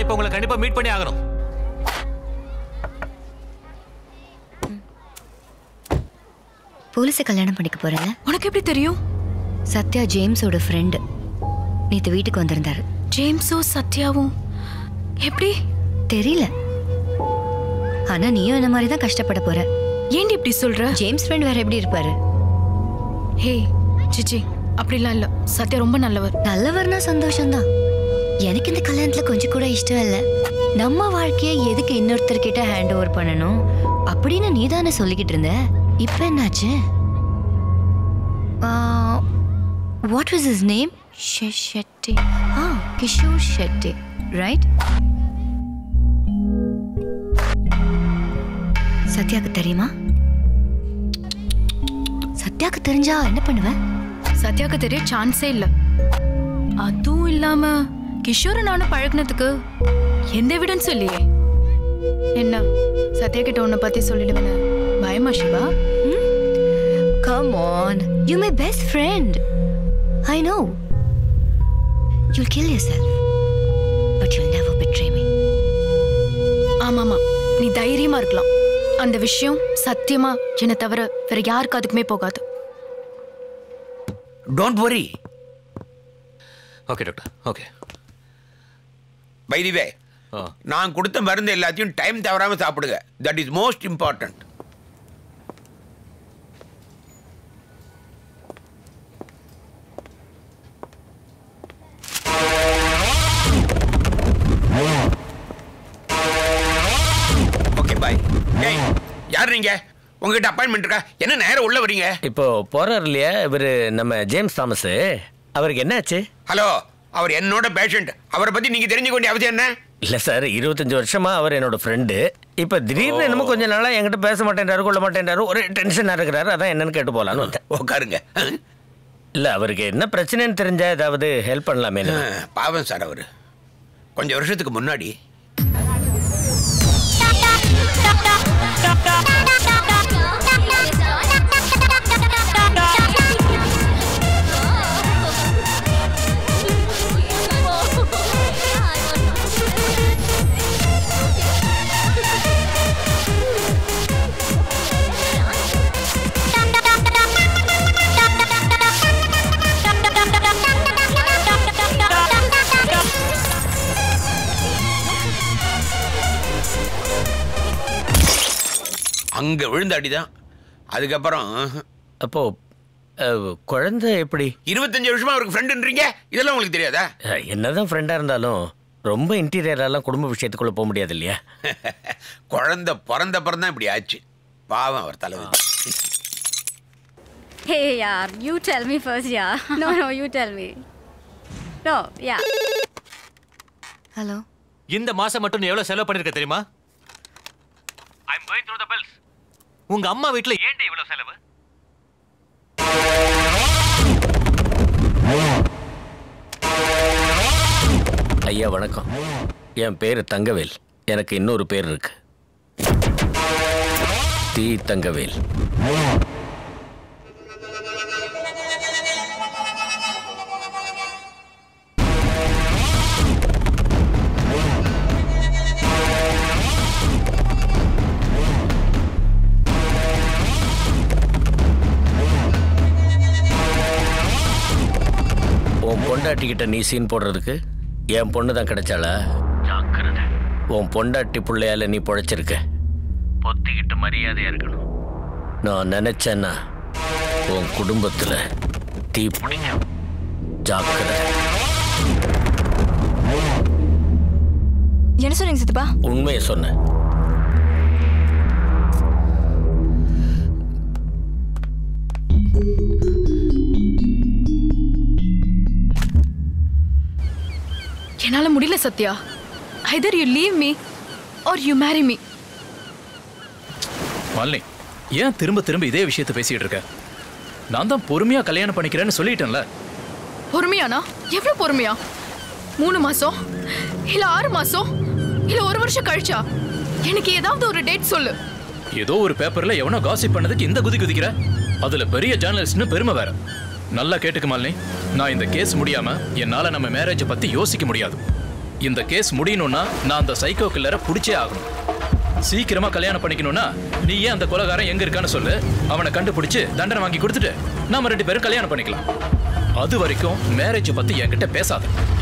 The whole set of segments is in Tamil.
இப்போ உங்களை கண்டிப்பா மீட் பண்ணி ஆகணும் போலீஸை கல்யாணம் பண்ணிக்க போறேன் உனக்கு எப்படி தெரியும் சத்யா ஜேம்ஸோட ஃப்ரெண்டு நேத்து வீட்டுக்கு வந்திருந்தாரு ஜேம்ஸும் சத்யாவும் எப்படி தெரியல ஆனா நீயும் என்ன மாதிரி தான் கஷ்டப்பட போற ஏன்டி இப்படி சொல்ற ஜேம்ஸ் ஃப்ரெண்ட் வேற எப்படி இருப்பாரு ஹே சிச்சி அப்படிலாம் இல்ல சத்யா ரொம்ப நல்லவர் நல்லவர்னா சந்தோஷம்தான் எனக்கு இந்த கல்யாணத்துல கொஞ்சம் கூட இஷ்டம் இல்ல நம்ம வாழ்க்கையை எதுக்கு இன்னொருத்தர்கிட்ட ஹேண்ட் ஓவர் பண்ணணும் அப்படின்னு நீ தானே சொல்லிக்கிட்டு இருந்த இப்ப என்னாச்சு what was is name Shetty ஆ கிஷோர் ஷெட்டி ரைட் சத்யாக்கு தெரியுமா சத்யாக்கு தெரிஞ்சா என்ன பண்ணுவ சத்யாக்கு தெரிய சான்ஸே இல்ல அதுவும் இல்லாம கிஷோர் நானும் பழகுனதுக்கு எந்த எவிடன்ஸும் இல்லையே என்ன சத்யா கிட்ட உன்னை பத்தி சொல்லிடுவேன்னு பயமா Siva Come on, you're my best friend. I know. You'll kill yourself, but you'll never betray me. ஆமாமா நீ தைரியமா இருக்கலாம் அந்த விஷயம் சத்தியமா என்னை தவிர வேற யாருக்கு அதுக்குமே போகாது don't worry okay doctor okay வைதிவே நான் கொடுத்த மருந்து எல்லாத்தையும் டைம் தவறாம சாப்பிடுங்க that is most important okay bye ஏய் யார் நீங்க உங்ககிட்ட அப்பாயின்மெண்ட் இருக்கா என்ன நேரம் உள்ள வரீங்க இப்போ போறாரு இல்லையா இவரு நம்ம ஜேம்ஸ் தாமஸ் அவருக்கு என்னாச்சு ஹலோ அவர் என்னோட பேஷண்ட் அவரை பத்தி நீங்க தெரிஞ்சுக்க வேண்டிய அவசியம் என்ன இல்ல சார் இருபத்தஞ்சு வருஷமா அவர் என்னோட ஃப்ரெண்டு இப்ப திடீர்னு என்னமோ கொஞ்ச நாளா என்கிட்ட பேச மாட்டேன்றாரு கொள்ள மாட்டேன்றாரு ஒரு டென்ஷனா இருக்கிறாரு அதான் என்னன்னு கேட்டு போலான்னு வந்தேன் உட்காருங்க இல்ல அவருக்கு என்ன பிரச்சனைன்னு தெரிஞ்சா ஏதாவது ஹெல்ப் பண்ணலாமே பாவம் சார் அவரு கொஞ்சம் வருஷத்துக்கு முன்னாடி அங்க விழுந்த அடிதான் அதுக்கப்புறம் அப்போ அஹ், குழந்தை எப்படி இருபத்தஞ்சு வருஷமா அவருக்கு ஃப்ரெண்டுன்றீங்க இதெல்லாம் உங்களுக்கு தெரியாதா அஹ், என்னதான் ஃப்ரெண்டா இருந்தாலும் ரொம்ப இன்டீரியரெல்லாம் குடும்ப விஷயத்துக்குள்ள போக முடியாது இல்லையா குழந்தை பிறந்த பிறந்தான் தான் இப்படி ஆச்சு பாவம் அவர் தலைவர் Hey, yeah, you tell me first, yeah. No, no, you tell me. No, yeah. Hello இந்த மாசம் மட்டும் நீ எவ்வளவு செலவு பண்ணிருக்க தெரியுமா I am going through the bills உங்க அம்மா வீட்ல ஏன்டி இவ்வளவு செலவு ஐயா வணக்கம் என் பேரு தங்கவேல் எனக்கு இன்னொரு பேர் இருக்கு தி தங்கவேல் உன் பொண்டாட்டிக்கிட்ட நீ சீன் போடுறதுக்கு என் பொண்ணு தான் கிடைச்சாளா ஜாக்கிரதை உன் பொண்டாட்டி பிள்ளையால நீ பொழைச்சிருக்க பொத்திக்கிட்டு மரியாதையா இருக்கணும் நான் நினைச்சேன்னா உன் குடும்பத்துல தீ பிடிங்க ஜாக்கிரதை என்ன சொன்னீங்க சித்தப்பா உண்மையை சொன்னேன் என்னால முடியல Sathya either you leave me or you marry me Malini ஏன் திரும்ப திரும்ப இதே விஷயத்தை பேசிட்டு இருக்க நான் தான் பொறுமையா கல்யாணம் பண்ணிக்கிறேன்னு சொல்லிட்டேன்ல பொறுமையானா எவ்வளவு பொறுமையா மூணு மாசம் இல்ல ஆறு மாசம் இல்ல ஒரு வருஷம் கழிச்சா எனக்கு ஏதாவது ஒரு டேட் சொல்லு ஏதோ ஒரு பேப்பர்ல எவனோ காசிப் பண்ணதுக்கு இந்த குதி குதிக்கிற அதுல பெரிய ஜேர்னலிஸ்ட்னு பெருமை வேற நல்லா கேட்டுக்க மாலினி நான் இந்த கேஸ் முடியாம என்னால நம்ம மேரேஜை பத்தி யோசிக்க முடியாது இந்த கேஸ் முடியணும்னா நான் அந்த சைக்கோ கில்லரை பிடிச்சே ஆகணும் சீக்கிரமா கல்யாணம் பண்ணிக்கணும்னா நீ ஏன் அந்த கொலகாரன் எங்க இருக்கான்னு சொல்லு அவனை கண்டுபிடிச்சு தண்டனை வாங்கி கொடுத்துட்டு நாம ரெண்டு பேரும் கல்யாணம் பண்ணிக்கலாம் அது வரைக்கும் மேரேஜ் பத்தி என்கிட்ட பேசாத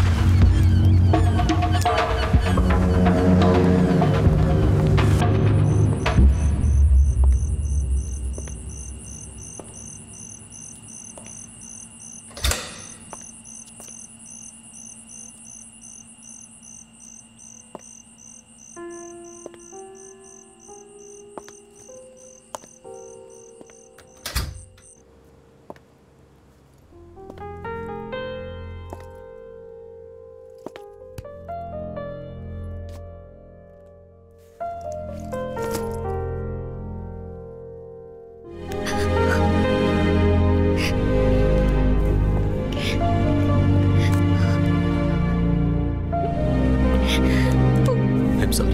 ஐம் சாரி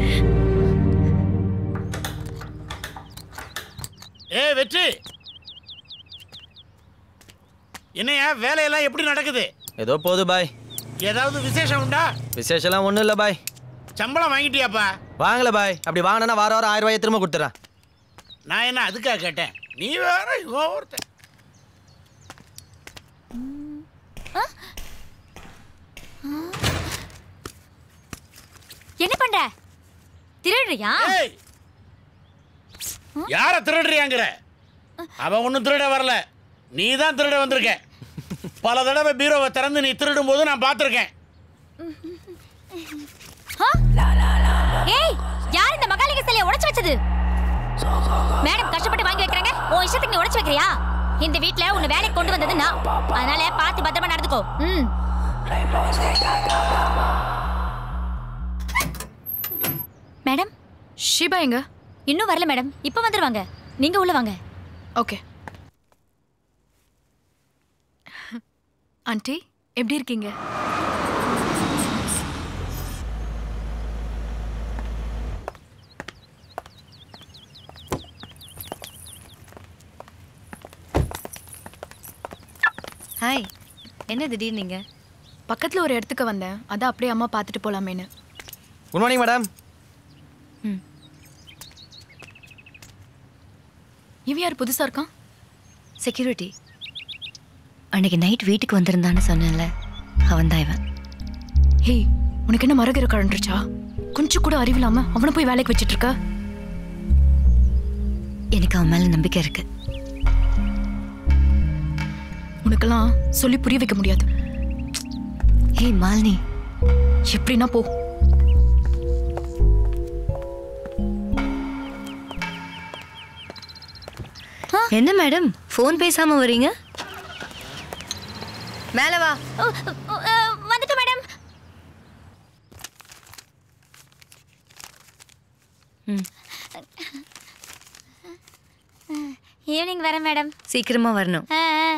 ஏ வெற்றி என்னையா வேலையெல்லாம் எப்படி நடக்குது ஏதோ போகுது பாய் ஏதாவது விசேஷம் உண்டா விசேஷம்லாம் ஒன்றும் இல்லை பாய் சம்பளம் வாங்கிட்டியாப்பா வாங்கல பாய் அப்படி வாங்கினா வாரம் வாரம் ஆயிரம் ரூபாயை திரும்ப கொடுத்துறேன் நான் என்ன அதுக்காக கேட்டேன் நீ வேற இவன் ஒருத்தன் என்ன பண்ற திருடுறியா ஏய் யார திருடுறியாங்கிற அவன் ஒன்றும் திருட வரல நீ தான் திருட வந்திருக்க பல தடவை பீரோவை திறந்து நீ திருடும் போது நான் பார்த்துருக்கேன் ஆ? ஏய் யார் இந்த மகாலிங்க சிலையை உடைச்சு வச்சது மேடம் கஷ்டப்பட்டு வாங்கி வைக்கிறாங்க உன் இஷ்டத்துக்கு நீ உடைச்சு வைக்கிறியா இந்த வீட்ல உன்னை வேலைக்கு கொண்டு வந்தது நான் அதனால பார்த்து பத்திரமா நடந்துக்கோ ம் மேடம் ஷிபா எங்க இன்னும் வரல மேடம் இப்போ வந்துருவாங்க நீங்க உள்ள வாங்க ஓகே ஆண்டி எப்படி இருக்கீங்க ஹாய் என்ன திடீர்னு நீங்க பக்கத்துல ஒரு இடத்துக்கு வந்தேன் அதான் அப்படியே அம்மா பார்த்துட்டு போலாமேன்னு குட் மார்னிங் மேடம் இவன் யார் புதுசா இருக்கான் செக்யூரிட்டி அன்னைக்கு நைட் வீட்டுக்கு வந்திருந்தான்னு சொன்னேன்ல அவன் தான் இவன் ஹேய் உனக்கு என்ன மரகிற கழண்டுருச்சா கொஞ்சம் கூட அறிவில்லாம அவனை போய் வேலைக்கு வச்சிட்டு இருக்க எனக்கு அவன் மேல நம்பிக்கை இருக்கு உனக்கெல்லாம் சொல்லி புரிய வைக்க முடியாது ஹே மாலினி எப்படின்னா போ என்ன மேடம் ஃபோன் பேசாம வரீங்க மேல வா ஓ, ஓ, ஆ, வந்துட்டோம் மேடம் ஈவினிங் வரேன் மேடம் சீக்கிரமா வரணும் ஆ ஆ.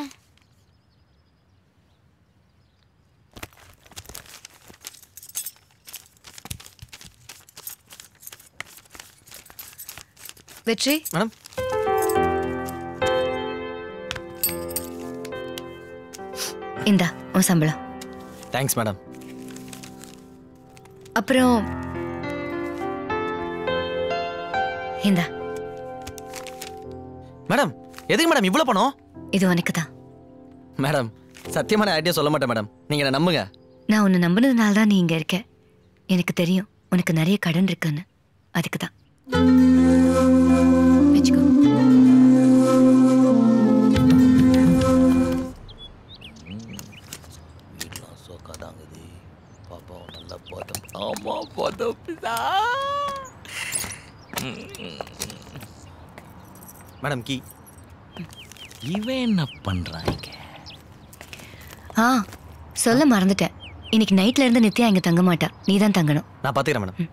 வெற்றி மேடம் இந்தா உன் சம்பளம் தேங்க்ஸ் மேடம் அப்புறம் இந்தா மேடம் எதுக்கு மேடம் இவ்வளோ பணம் இது உனக்கு தான் மேடம் சத்தியமா நான் யார்ட்டையும் சொல்ல மாட்டேன் மேடம் நீங்கள் என்ன நம்புங்க நான் உன்னை நம்பினதுனால தான் நீ இங்க இருக்க எனக்கு தெரியும் உனக்கு நிறைய கடன் இருக்குன்னு அதுக்கு தான் வச்சுக்கோ சோக்காதாங்குது பாப்பா நல்லா போதும் ஆமா போதும் மேடம் கீ இவன் என்ன பண்றான் இங்க ஆ சொல்ல மறந்துட்டேன் இன்னைக்கு நைட்ல இருந்து நித்யா இங்க தங்க மாட்டா நீ தான் தங்கணும் நான் பார்த்துக்கிறேன் மேடம்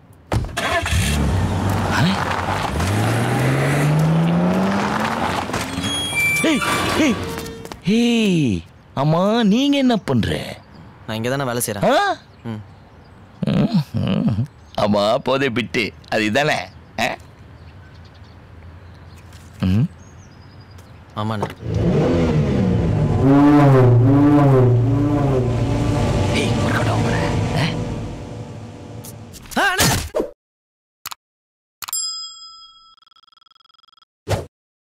ஏய் ஏய் ஏய் அம்மா நீங்க என்ன பண்ற நான் இங்கே தானே வேலை செய்கிறேன் ஆ? ம் ம்ஹும். ஆமா போதை பிட்டு அது இதானே ஆ? ம் ஆமாண்ணே